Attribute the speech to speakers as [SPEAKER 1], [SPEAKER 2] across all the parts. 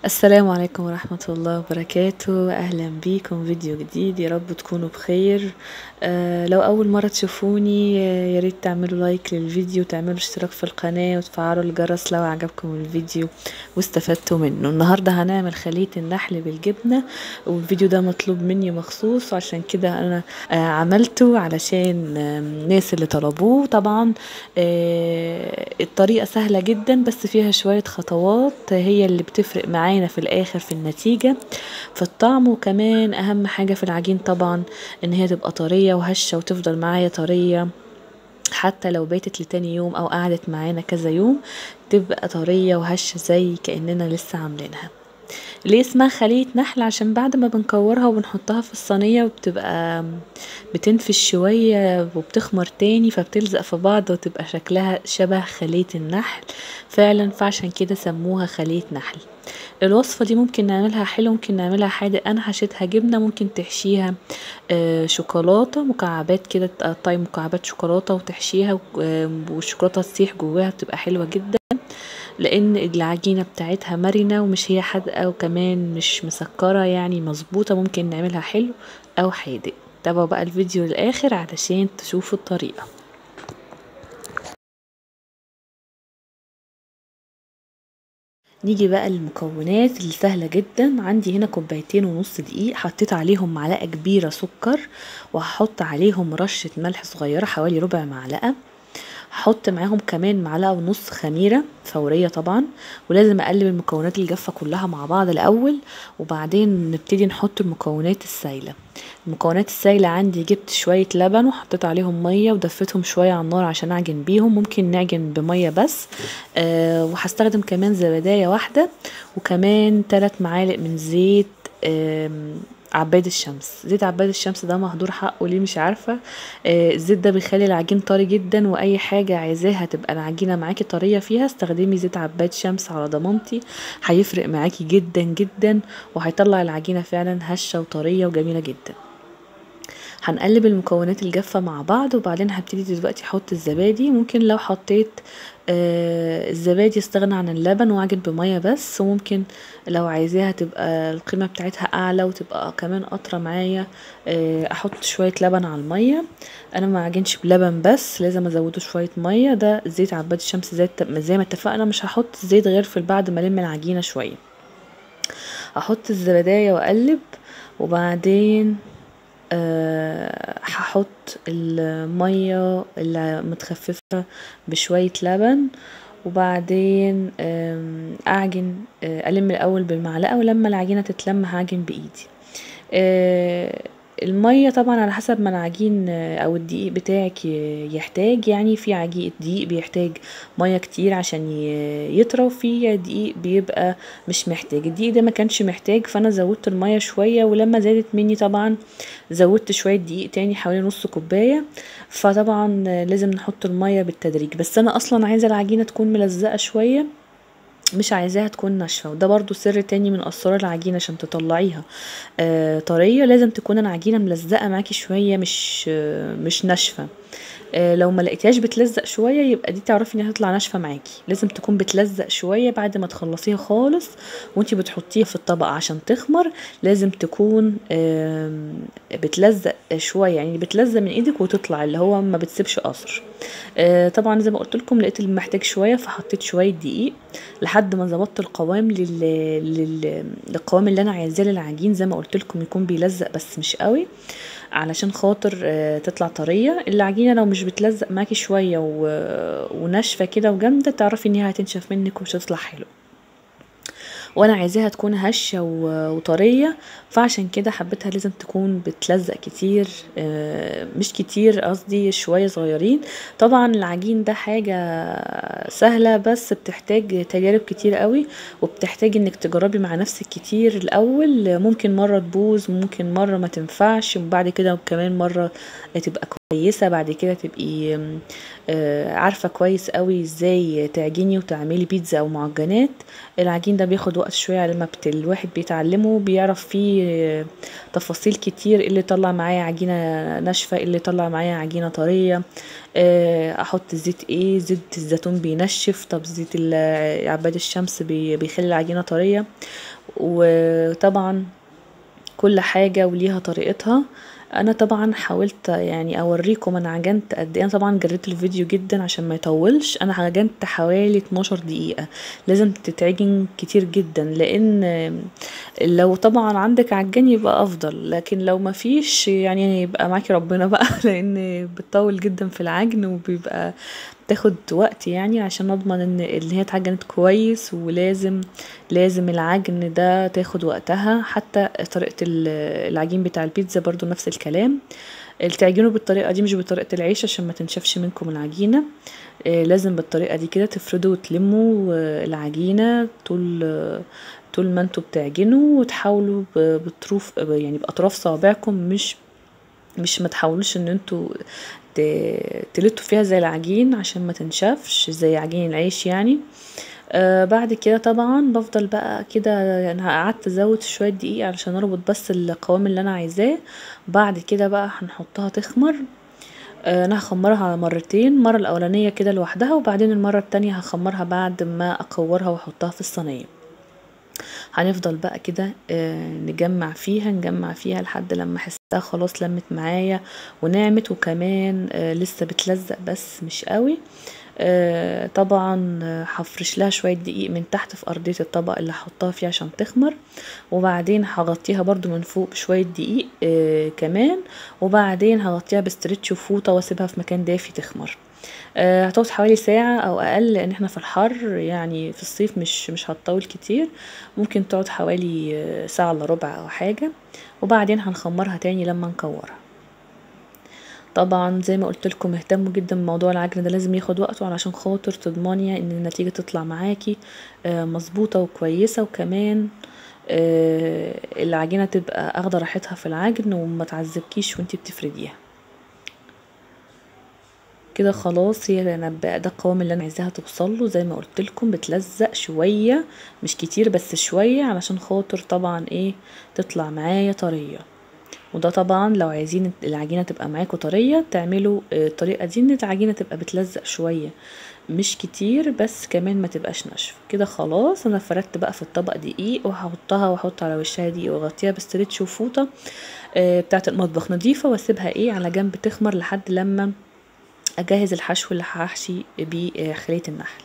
[SPEAKER 1] السلام عليكم ورحمة الله وبركاته أهلا بيكم فيديو جديد يا رب تكونوا بخير آه لو أول مرة تشوفوني آه ياريت تعملوا لايك للفيديو وتعملوا اشتراك في القناة وتفعلوا الجرس لو عجبكم الفيديو واستفدتوا منه النهاردة هنعمل خلية النحل بالجبنة والفيديو ده مطلوب مني مخصوص عشان كده أنا آه عملته علشان آه الناس اللي طلبوه طبعا آه الطريقة سهلة جدا بس فيها شوية خطوات هي اللي بتفرق معانا في الاخر في النتيجة في الطعم وكمان اهم حاجة في العجين طبعا ان هي تبقى طرية وهشة وتفضل معايا طرية حتى لو باتت لتاني يوم او قعدت معانا كذا يوم تبقى طرية وهشة زي كأننا لسه عاملينها ليه اسمها خلية نحل عشان بعد ما بنكورها وبنحطها في الصينية وبتبقى بتنفش شوية وبتخمر تاني فبتلزق في بعض وتبقى شكلها شبه خلية النحل فعلا فعشان كده سموها خلية نحل الوصفة دي ممكن نعملها حلو ممكن نعملها حادق انا حشيتها جبنة ممكن تحشيها شوكولاتة مكعبات كده تقطعي مكعبات شوكولاتة وتحشيها والشوكولاتة تسيح جواها بتبقى حلوة جدا لان العجينه بتاعتها مرنه ومش هي حادقه وكمان مش مسكره يعني مظبوطه ممكن نعملها حلو او حادق تابعوا بقى الفيديو للاخر علشان تشوفوا الطريقه نيجي بقى للمكونات اللي سهلة جدا عندي هنا كوبايتين ونص دقيق حطيت عليهم معلقة كبيرة سكر وهحط عليهم رشة ملح صغيرة حوالي ربع معلقة هحط معاهم كمان معلقه ونص خميره فوريه طبعا ولازم اقلب المكونات الجافه كلها مع بعض الاول وبعدين نبتدي نحط المكونات السايله المكونات السايله عندي جبت شويه لبن وحطيت عليهم ميه ودفتهم شويه على النار عشان اعجن بيهم ممكن نعجن بميه بس أه وهستخدم كمان زبدايه واحده وكمان 3 معالق من زيت أه عباد الشمس زيت عباد الشمس ده مهدور حقه ليه مش عارفه آه الزيت ده بيخلي العجين طري جدا واي حاجه عايزاها تبقى العجينه معاكي طريه فيها استخدمي زيت عباد شمس على ضمانتي هيفرق معاكي جدا جدا وهيطلع العجينه فعلا هشه وطريه وجميله جدا هنقلب المكونات الجافة مع بعض وبعدين هبتدي دلوقتي احط الزبادي ممكن لو حطيت آه الزبادي استغنى عن اللبن واعجن بمية بس وممكن لو عايزاها تبقى القيمة بتاعتها اعلى وتبقى كمان قطرة معايا آه احط شوية لبن على المية انا ما عجنش بلبن بس لازم ازوده شوية مية ده زيت عباد الشمس زي, زي ما اتفقنا مش هحط الزيت غير في بعد ما الم العجينة شوية احط الزبداية واقلب وبعدين أه هحط المية المتخففة بشوية لبن وبعدين اعجن الم الاول بالمعلقة ولما العجينة تتلم هعجن بايدي أه المية طبعا على حسب ما العجين او الدقيق بتاعك يحتاج يعني في عجين دقيق بيحتاج مية كتير عشان يطرى وفي دقيق بيبقى مش محتاج الدقيق ده ما كانش محتاج فانا زودت المية شوية ولما زادت مني طبعا زودت شوية دقيق تاني حوالي نص كوباية فطبعا لازم نحط المية بالتدريج بس انا اصلا عايزة العجينة تكون ملزقة شوية مش عايزاها تكون ناشفه وده برضو سر تاني من اسرار العجينه عشان تطلعيها آه طريه لازم تكون العجينه ملزقه معاكي شويه مش آه مش ناشفه آه لو ما لقيتيهاش بتلزق شويه يبقى دي تعرفي انها هتطلع ناشفه معاكي لازم تكون بتلزق شويه بعد ما تخلصيها خالص وانتي بتحطيها في الطبق عشان تخمر لازم تكون بتلزق شويه يعني بتلزق من ايدك وتطلع اللي هو ما بتسيبش اثر طبعا زي ما قلت لكم لقيت اللي محتاج شويه فحطيت شويه دقيق لحد ما ظبطت القوام لل... لل... للقوام اللي انا عايزاه للعجين زي ما قلت لكم يكون بيلزق بس مش قوي علشان خاطر تطلع طريه العجينه لو مش بتلزق معاكي شويه و... وناشفه كده وجامده تعرفي ان هي هتنشف منك ومش هتطلع حلو وانا عايزاها تكون هشه وطريه فعشان كده حبيتها لازم تكون بتلزق كتير مش كتير قصدي شويه صغيرين طبعا العجين ده حاجه سهله بس بتحتاج تجارب كتير قوي وبتحتاج انك تجربي مع نفسك كتير الاول ممكن مره تبوظ ممكن مره ما تنفعش وبعد كده كمان مره تبقى كويسه بعد كده تبقي عارفه كويس قوي ازاي تعجني وتعملي بيتزا او معجنات العجين ده بياخد وقت شويه على ما الواحد بيتعلمه بيعرف فيه تفاصيل كتير اللي يطلع معايا عجينه ناشفه اللي يطلع معايا عجينه طريه احط زيت ايه زيت الزيتون بينشف طب زيت عباد الشمس بيخلي العجينه طريه وطبعا كل حاجه وليها طريقتها انا طبعا حاولت يعني اوريكم انا عجنت قد ايه انا طبعا جريت الفيديو جدا عشان ما يطولش انا عجنت حوالي 12 دقيقه لازم تتعجن كتير جدا لان لو طبعا عندك عجان يبقى افضل لكن لو ما فيش يعني يبقى معاكي ربنا بقى لان بتطول جدا في العجن وبيبقى بتاخد وقت يعني عشان اضمن ان اللي هي اتعجنت كويس ولازم لازم العجن ده تاخد وقتها حتى طريقه العجين بتاع البيتزا برضو نفس الكلام تعجنوا بالطريقه دي مش بطريقه العيش عشان ما تنشفش منكم العجينه لازم بالطريقه دي كده تفردوا وتلموا العجينه طول طول ما انتوا بتعجنوا وتحاولوا بطروف يعني باطراف صوابعكم مش مش ما تحاولوش ان انتوا تلتوا فيها زي العجين عشان ما تنشفش زي عجين العيش يعني آه بعد كده طبعا بفضل بقى كده يعني قعدت ازود شويه دقيق علشان اربط بس القوام اللي انا عايزاه بعد كده بقى هنحطها تخمر آه انا هخمرها على مرتين المره الاولانيه كده لوحدها وبعدين المره التانية هخمرها بعد ما اكورها واحطها في الصينيه هنفضل بقى كده آه نجمع فيها نجمع فيها لحد لما احسها خلاص لمت معايا ونعمت وكمان آه لسه بتلزق بس مش قوي آه طبعا هفرش لها شويه دقيق من تحت في ارضيه الطبق اللي هحطها فيه عشان تخمر وبعدين هغطيها برضو من فوق بشويه دقيق آه كمان وبعدين هغطيها بستريتش وفوطه واسيبها في مكان دافي تخمر آه هتقعد حوالي ساعة أو أقل لأن احنا في الحر يعني في الصيف مش مش هتطول كتير ممكن تقعد حوالي ساعة إلا ربع أو حاجة وبعدين هنخمرها تاني لما نكورها طبعا زي ما قلت لكم اهتموا جدا بموضوع العجن ده لازم ياخد وقته علشان خاطر تضمني ان النتيجه تطلع معاكي آه مظبوطه وكويسه وكمان آه العجينه تبقى اخده راحتها في العجن وما تعذبكيش وانتي بتفرديها كده خلاص هي انا بقى ده القوام اللي انا عايزاها توصل له زي ما قلت لكم بتلزق شويه مش كتير بس شويه علشان خاطر طبعا ايه تطلع معايا طريه وده طبعا لو عايزين العجينه تبقى معاكم طريه تعملوا الطريقه دي ان العجينه تبقى بتلزق شويه مش كتير بس كمان ما تبقاش ناشفه كده خلاص انا فردت بقى في الطبق دقيق وهحطها واحط على وشها دقيق واغطيها بستريتش وفوطه بتاعه المطبخ نظيفه واسيبها ايه على جنب تخمر لحد لما اجهز الحشو اللي هحشي بيه خليه النحل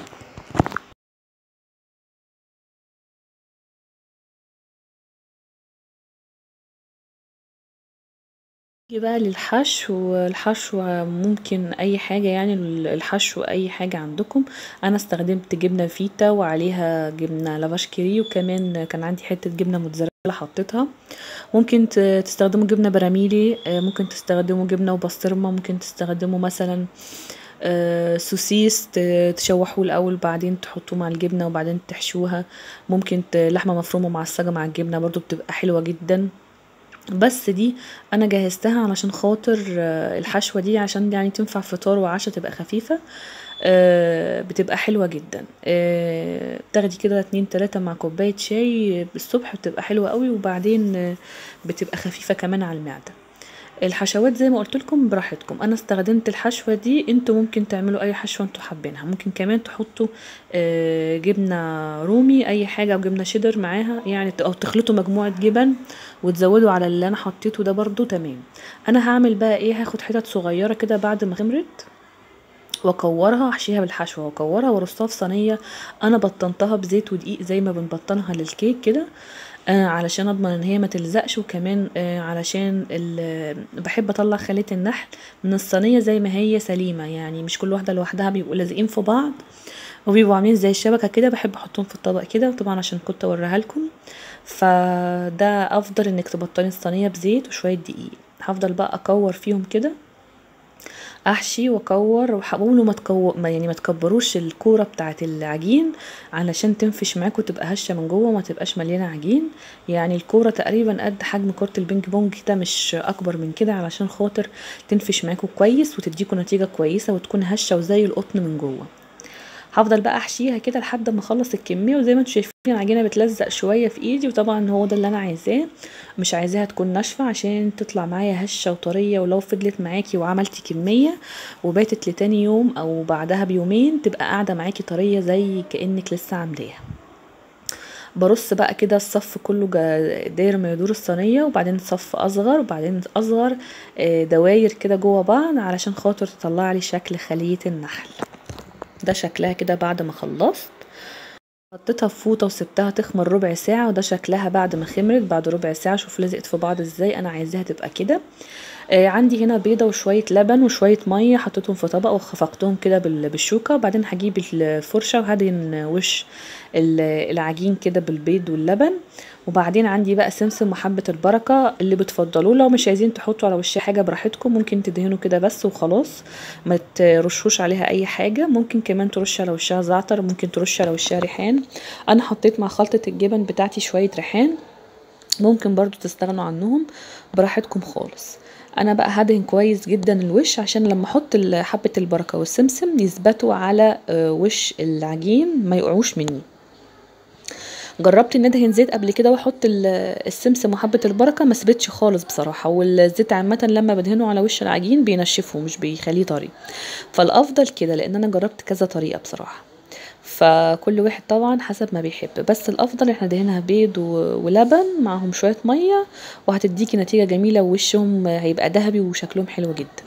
[SPEAKER 1] نيجي بقى للحشو الحشو ممكن اي حاجة يعني الحشو اي حاجة عندكم انا استخدمت جبنة فيتا وعليها جبنة لافاش كيري وكمان كان عندي حتة جبنة موتزاريلا حطيتها ممكن تستخدموا جبنة براميلي ممكن تستخدموا جبنة وبسطرمة ممكن تستخدموا مثلا سوسيس تشوحوه الاول بعدين تحطوه مع الجبنه وبعدين تحشوها ممكن لحمه مفرومه معصجه مع الجبنه برضو بتبقى حلوه جدا بس دي انا جهزتها علشان خاطر الحشوه دي عشان يعني تنفع فطار وعشاء تبقى خفيفه بتبقى حلوه جدا بتاخدي كده اتنين تلاتة مع كوبايه شاي الصبح بتبقى حلوه قوي وبعدين بتبقى خفيفه كمان على المعده الحشوات زي ما قلت لكم براحتكم انا استخدمت الحشوه دي انتوا ممكن تعملوا اي حشوه انتوا حابينها ممكن كمان تحطوا جبنه رومي اي حاجه او جبنه شيدر معاها يعني او تخلطوا مجموعه جبن وتزودوا على اللي انا حطيته ده برضو تمام انا هعمل بقى ايه هاخد حتت صغيره كده بعد ما خمرت واكورها احشيها بالحشوه واكورها وارصها في صينيه انا بطنتها بزيت ودقيق زي ما بنبطنها للكيك كده آه علشان اضمن ان هي ما تلزقش وكمان آه علشان بحب اطلع خليه النحل من الصينيه زي ما هي سليمه يعني مش كل واحده لوحدها بيبقوا لازقين في بعض وبيبقوا عاملين زي الشبكه كده بحب احطهم في الطبق كده طبعا عشان كنت اوريها لكم فده افضل انك تبطني الصينيه بزيت وشويه دقيق هفضل بقى اكور فيهم كده احشي واكور وحاولوا ما تكو... ما يعني ما تكبروش الكوره بتاعه العجين علشان تنفش معاكم وتبقى هشه من جوه وما تبقاش مليانه عجين يعني الكوره تقريبا قد حجم كوره البينج بونج كده مش اكبر من كده علشان خاطر تنفش معاكم كويس وتديكم نتيجه كويسه وتكون هشه وزي القطن من جوه هفضل بقى احشيها كده لحد ما اخلص الكميه وزي ما انتم شايفين العجينه بتلزق شويه في ايدي وطبعا هو ده اللي انا عايزاه مش عايزاها تكون ناشفه عشان تطلع معايا هشه وطريه ولو فضلت معاكي وعملتي كميه وباتت لتاني يوم او بعدها بيومين تبقى قاعده معاكي طريه زي كانك لسه عاملاها برص بقى كده الصف كله داير ما يدور الصينيه وبعدين صف اصغر وبعدين اصغر دواير كده جوه بعض علشان خاطر تطلع لي شكل خليه النحل ده شكلها كده بعد ما خلصت حطيتها في فوطه وسبتها تخمر ربع ساعه وده شكلها بعد ما خمرت بعد ربع ساعه شوف لزقت في بعض ازاي انا عايزاها تبقى كده آه عندي هنا بيضه وشويه لبن وشويه ميه حطيتهم في طبق وخفقتهم كده بالشوكه وبعدين هجيب الفرشه وهدهن وش العجين كده بالبيض واللبن وبعدين عندي بقى سمسم وحبه البركه اللي بتفضلوه لو مش عايزين تحطوا على وشها حاجه براحتكم ممكن تدهنوا كده بس وخلاص ما ترشوش عليها اي حاجه ممكن كمان ترش على وشها زعتر ممكن ترش على وشها ريحان انا حطيت مع خلطه الجبن بتاعتي شويه ريحان ممكن برضو تستغنوا عنهم براحتكم خالص انا بقى هدهن كويس جدا الوش عشان لما احط حبه البركه والسمسم يثبتوا على وش العجين ما يقعوش مني جربت ان ادهن زيت قبل كده واحط السمسم وحبه البركه ما ثبتش خالص بصراحه والزيت عامه لما بدهنه على وش العجين بينشفه مش بيخليه طري فالافضل كده لان انا جربت كذا طريقه بصراحه فكل واحد طبعا حسب ما بيحب بس الافضل احنا دهنها بيض ولبن معاهم شويه ميه وهتديكي نتيجه جميله ووشهم هيبقى ذهبي وشكلهم حلو جدا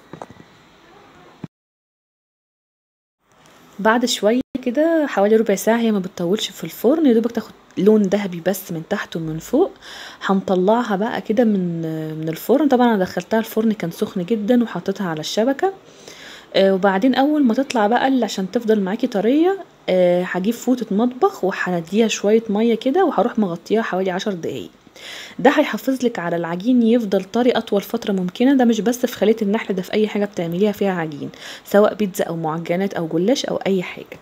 [SPEAKER 1] بعد شويه كده حوالي ربع ساعه هي ما بتطولش في الفرن يا دوبك تاخد لون ذهبي بس من تحت ومن فوق هنطلعها بقى كده من من الفرن طبعا انا دخلتها الفرن كان سخن جدا وحطيتها على الشبكه آه وبعدين اول ما تطلع بقى اللي عشان تفضل معاكي طريه آه هجيب فوطه مطبخ وهنديها شويه ميه كده وهروح مغطيها حوالي عشر دقايق ده هيحافظ لك على العجين يفضل طري اطول فتره ممكنه ده مش بس في خليه النحل ده في اي حاجه بتعمليها فيها عجين سواء بيتزا او معجنات او جلاش او اي حاجه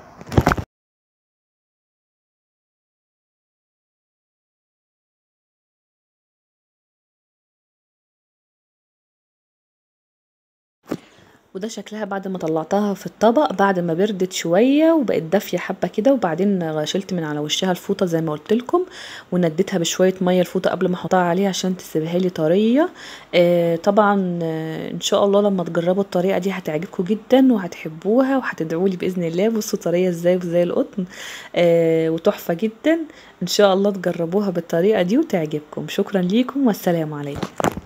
[SPEAKER 1] وده شكلها بعد ما طلعتها في الطبق بعد ما بردت شويه وبقت دافيه حبه كده وبعدين شلت من على وشها الفوطه زي ما قلت لكم ونديتها بشويه ميه الفوطه قبل ما احطها عليها عشان تسيبها لي طريه آه طبعا آه ان شاء الله لما تجربوا الطريقه دي هتعجبكم جدا وهتحبوها وهتدعوا لي باذن الله بصوا طريه ازاي وزي القطن آه وتحفه جدا ان شاء الله تجربوها بالطريقه دي وتعجبكم شكرا ليكم والسلام عليكم